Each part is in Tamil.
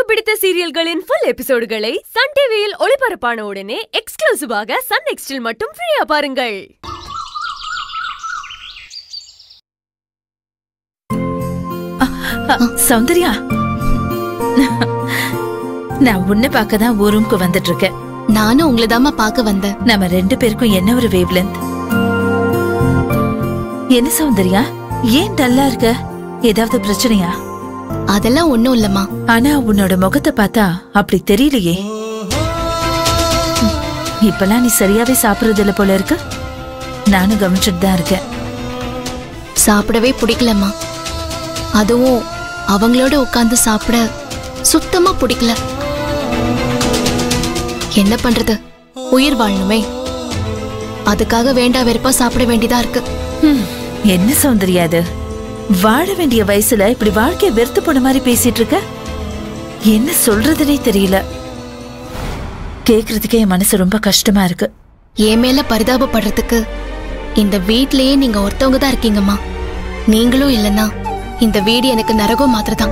பிடித்த சீரியல்களின் ஃபுல் எபிசோடுகளை சன் டிவியில் ஒளிபரப்பான உடனே எக்ஸ்க்ளூசிவாக சன் நெக்ஸ்டில் மட்டும் ஃப்ரீயா பாருங்கள் அ, சௌந்தர்யா நான் உன்னை பார்க்க தான் ஒரு ரூம்க்கு வந்துட்டு இருக்கேன் நானும் உங்களை தாமா பார்க்க வந்தேன் நம்ம ரெண்டு பேருக்கும் என்ன ஒரு வேவ்லென்த் என்ன சௌந்தர்யா ஏன் டல்லா இருக்க ஏதாவது பிரச்சனையா அதெல்லாம் ஒண்ணும் இல்லம்மா ஆனா உன்னோட முகத்தை பார்த்தா அப்படி தெரியலையே இப்பெல்லாம் நீ சரியாவே சாப்பிடுறது இல்ல போல இருக்கு நானும் கவனிச்சுட்டு தான் இருக்கேன் சாப்பிடவே பிடிக்கலம்மா அதுவும் அவங்களோட உட்கார்ந்து சாப்பிட சுத்தமா பிடிக்கல என்ன பண்றது உயிர் வாழணுமே அதுக்காக வேண்டா வெறுப்பா சாப்பிட வேண்டியதா இருக்கு ஹம், என்ன சௌந்தர்யா இது வாழ வேண்டிய வயசுல இப்படி வாழ்க்கைய வெறுத்து போன மாதிரி பேசிட்டு இருக்க என்ன சொல்றதுனே தெரியல கேக்குறதுக்கே என் மனசு ரொம்ப கஷ்டமா இருக்கு என் மேல பரிதாபப்படுறதுக்கு இந்த வீட்லயே நீங்க ஒருத்தவங்க தான் இருக்கீங்கம்மா நீங்களும் இல்லைன்னா இந்த வீடு எனக்கு நரகம் மாதிரிதான்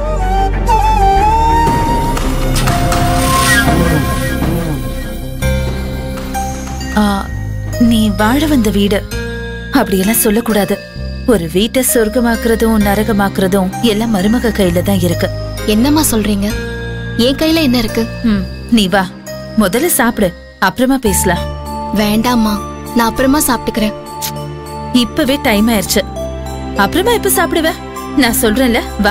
ஆ, நீ வாழ வந்த வீடு அப்படியெல்லாம் சொல்லக்கூடாது ஒரு வீட்டை சொர்க்கமாக்குறதும் நரகமாக்குறதும் எல்லாம் மருமக கையில தான் இருக்கு என்னம்மா சொல்றீங்க என் கையில என்ன இருக்கு ம், நீ வா முதல்ல சாப்பிடு அப்புறமா பேசலாம் வேண்டாம்மா நான் அப்புறமா சாப்பிட்டுக்கிறேன் இப்பவே டைம் ஆயிருச்சு அப்புறமா எப்ப சாப்பிடுவ நான் சொல்றேன்ல வா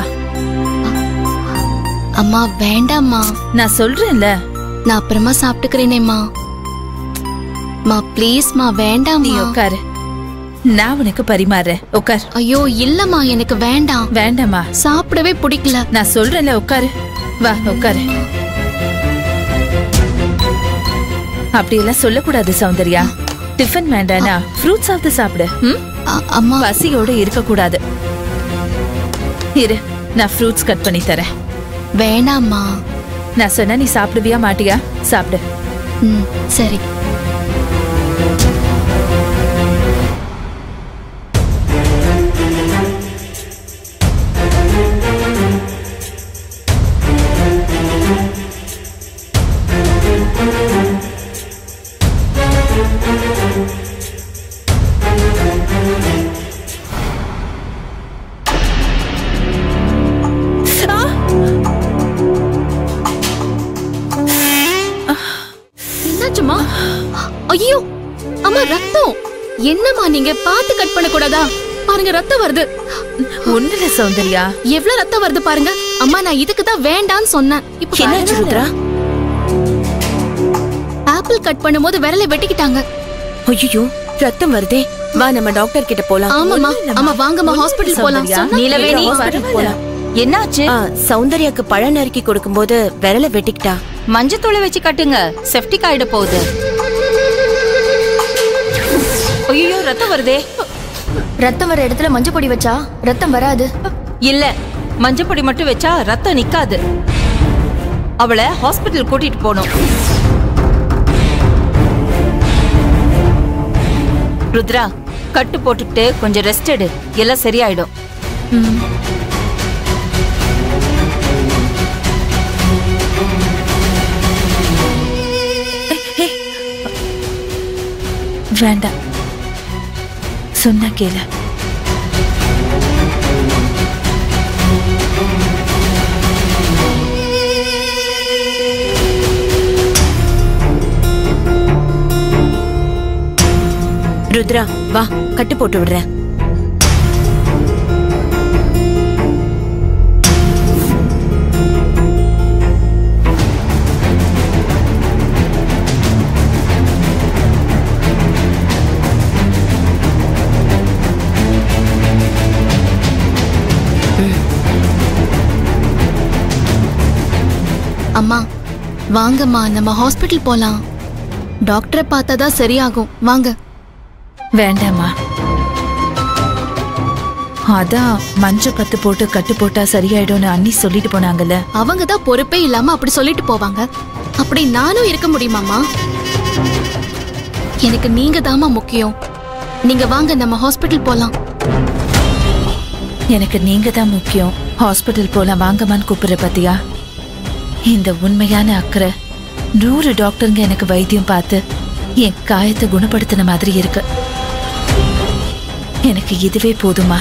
அம்மா வேண்டாம்மா நான் சொல்றேன்ல நான் அப்புறமா சாப்பிட்டுக்கிறேனேம்மா மா ப்ளீஸ்மா நீ வேண்டாம்மா உட்காரு நான் உனக்கு பரிமாறுறேன் உட்கார் ஐயோ இல்லம்மா எனக்கு வேண்டாம் வேண்டாமா சாப்பிடவே பிடிக்கல நான் சொல்றேன்ல உட்காரு வா உட்காரு அப்படியெல்லாம் சொல்லக்கூடாது சௌந்தர்யா டிஃபன் வேண்டானா ஃப்ரூட்ஸ் ஆவது சாப்பிடு ம்? அ- அம்மா பசியோட இருக்க கூடாது இரு நான் ஃப்ரூட்ஸ் கட் பண்ணி தரேன் வேணாம்மா நான் சொன்னா நீ சாப்பிடுவியா மாட்டியா சாப்பிடு ம் சரி என்னாச்சுமா ஐயோ அம்மா ரத்தம் என்னம்மா நீங்க பார்த்து கட் பண்ண கூடாதா பாருங்க ரத்தம் வருது ஒண்ணுல சௌந்தர்யா எவ்வளவு ரத்தம் வருது பாருங்க அம்மா நான் இதுக்கு தான் வேண்டான்னு சொன்னேன் இப்போ என்னாச்சு ருத்ரா ஆப்பிள் கட் பண்ணும்போது விரலை வெட்டிக்கிட்டாங்க ஐயோ ரத்தம் வருதே வா நம்ம டாக்டர் கிட்ட போலாம் ஆமாமா ஆமா வாங்கம்மா ஹாஸ்பிடல் போலாம் சௌந்தர்யா. சொன்னா நீலவேணி கேளு. ஹாஸ்பிடல் போலாம் என்னாச்சு ஆ, சௌந்தர்யாக்கு பழம் நறுக்கி கொடுக்கும்போது விரல வெட்டிக்கிட்டா மஞ்சத்தூளை வச்சு கட்டுங்க செப்டிக் ஆயிட போகுது ஐயோ ரத்தம் வருதே ரத்தம் வர இடத்துல மஞ்சள் பொடி வச்சா ரத்தம் வராது இல்ல மஞ்சப்பொடி மட்டும் வச்சா ரத்தம் நிக்காது அவளை ஹாஸ்பிட்டல் கூட்டிட்டு போகணும் ருத்ரா கட்டு போட்டுக்கிட்டு கொஞ்சம் ரெஸ்ட் எடு எல்லாம் சரியாயிடும் வேண்டாம் சொன்னா கேளு ருத்ரா வா கட்டு போட்டு விடுறேன் அம்மா வாங்கம்மா நம்ம ஹாஸ்பிட்டல் போலாம் டாக்டரை பார்த்தாதான் சரியாகும் வாங்க வேண்டாமா அதான் மஞ்ச பத்து போட்டு கட்டு போட்டா சரியாயிடும்னு அண்ணி சொல்லிட்டு போனாங்கல்ல அவங்க தான் பொறுப்பே இல்லாம அப்படி சொல்லிட்டு போவாங்க அப்படி நானும் இருக்க முடியுமாம்மா எனக்கு நீங்க தாம்மா முக்கியம் நீங்க வாங்க நம்ம ஹாஸ்பிட்டல் போலாம் எனக்கு நீங்க தான் முக்கியம் ஹாஸ்பிட்டல் போலாம் வாங்கம்மான்னு கூப்பிடுற பாத்தியா இந்த உண்மையான அக்கறை நூறு டாக்டருங்க எனக்கு வைத்தியம் பார்த்து என் காயத்தை குணப்படுத்தின மாதிரி இருக்கு எனக்கு இதுவே போதுமா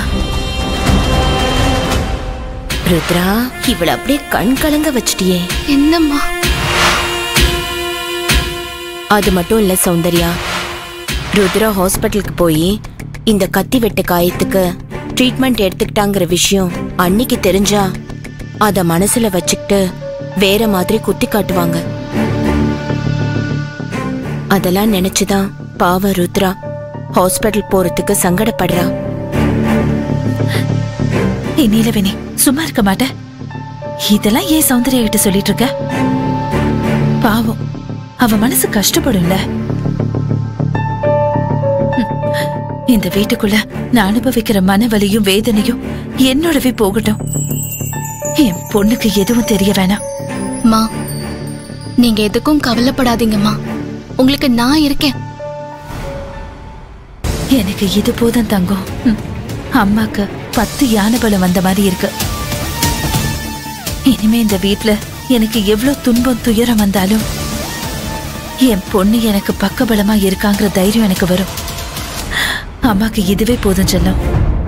ருத்ரா இவள அப்படியே கண் கலங்க வச்சிட்டியே என்னம்மா அது மட்டும் இல்ல சௌந்தர்யா ருத்ரா ஹாஸ்பிட்டலுக்கு போய் இந்த கத்தி வெட்டு காயத்துக்கு ட்ரீட்மெண்ட் எடுத்துக்கிட்டாங்கிற விஷயம் அன்னைக்கு தெரிஞ்சா அத மனசுல வச்சுக்கிட்டு வேற மாதிரி குத்தி காட்டுவாங்க அதெல்லாம் நினைச்சுதான் பாவ ருத்ரா ஹாஸ்பிட்டல் போறதுக்கு சங்கடப்படுறா ஏய் நீலவேணி சும்மா இருக்க மாட்ட இதெல்லாம் ஏன் சௌந்தர்யா கிட்ட சொல்லிட்டு இருக்க பாவம் அவ மனசு கஷ்டப்படும்ல ம், இந்த வீட்டுக்குள்ள நான் அனுபவிக்கிற மனவலியும் வேதனையும் என்னோடவே போகட்டும் என் பொண்ணுக்கு எதுவும் தெரிய வேணாம் மா நீங்க எதுக்கும் கவலைப்படாதீங்கம்மா உங்களுக்கு நான் இருக்கேன் எனக்கு இது போதும் தங்கம் ம், அம்மாக்கு பத்து யானை பலம் வந்த மாதிரி இருக்கு இனிமே இந்த வீட்ல எனக்கு எவ்வளவு துன்பம் துயரம் வந்தாலும் என் பொண்ணு எனக்கு பக்கபலமா இருக்காங்கிற தைரியம் எனக்கு வரும் அம்மாக்கு இதுவே போதும் செல்லம்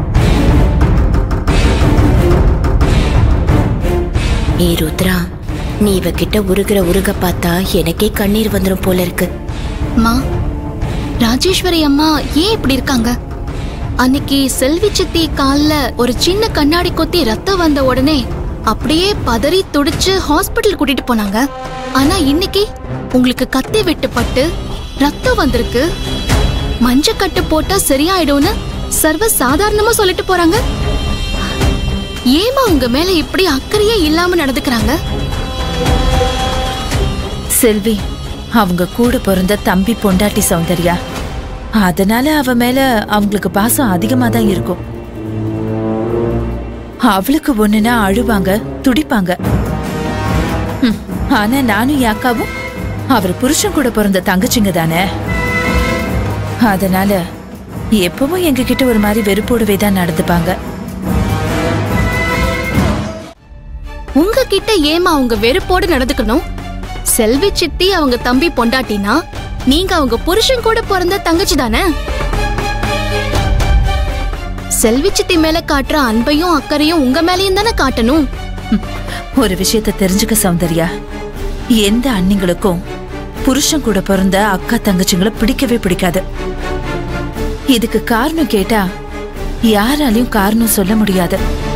ஏ ருத்ரா நீ இவகிட்ட உருகிற உருக பார்த்தா எனக்கே கண்ணீர் வந்துடும் போல இருக்கு மா ராஜேஸ்வரி அம்மா ஏன் இப்படி இருக்காங்க அன்னைக்கு செல்வி சித்தி கால்ல ஒரு சின்ன கண்ணாடி கொத்தி ரத்தம் வந்த உடனே அப்படியே பதறி துடிச்சு ஹாஸ்பிட்டல் கூட்டிட்டு போனாங்க ஆனா இன்னைக்கு உங்களுக்கு கத்தி வெட்டுப்பட்டு ரத்தம் வந்திருக்கு மஞ்சக்கட்டு போட்டா சரியாயிடும்னு சர்வ சாதாரணமா சொல்லிட்டு போறாங்க ஏமா உங்க மேல இப்படி அக்கறையே இல்லாம நடந்துக்கிறாங்க செல்வி அவங்க கூட பிறந்த தம்பி பொண்டாட்டி சௌந்தர்யா அதனால அவ மேல அவங்களுக்கு பாசம் அதிகமா தான் இருக்கும் அவளுக்கு ஒண்ணுனா அழுவாங்க துடிப்பாங்க ஹம், ஆனா நானும் யாக்காவும் அவர் புருஷன் கூட பிறந்த தங்கச்சிங்க தானே அதனால எப்பவும் எங்க கிட்ட ஒரு மாதிரி வெறுப்போடவே தான் நடந்துப்பாங்க உங்ககிட்ட ஏமா அவங்க வெறுப்போடு நடந்துக்கணும் செல்வி சித்தி அவங்க தம்பி பொண்டாட்டினா நீங்க அவங்க புருஷன் கூட பிறந்த தங்கச்சி தானே செல்வி சித்தி மேல காட்டுற அன்பையும் அக்கறையும் உங்க மேலயும் தானே காட்டணும் ஹம், ஒரு விஷயத்தை தெரிஞ்சுக்க சௌந்தர்யா எந்த அண்ணிங்களுக்கும் புருஷன் கூட பிறந்த அக்கா தங்கச்சிங்களை பிடிக்கவே பிடிக்காது இதுக்கு காரணம் கேட்டா யாராலையும் காரணம் சொல்ல முடியாது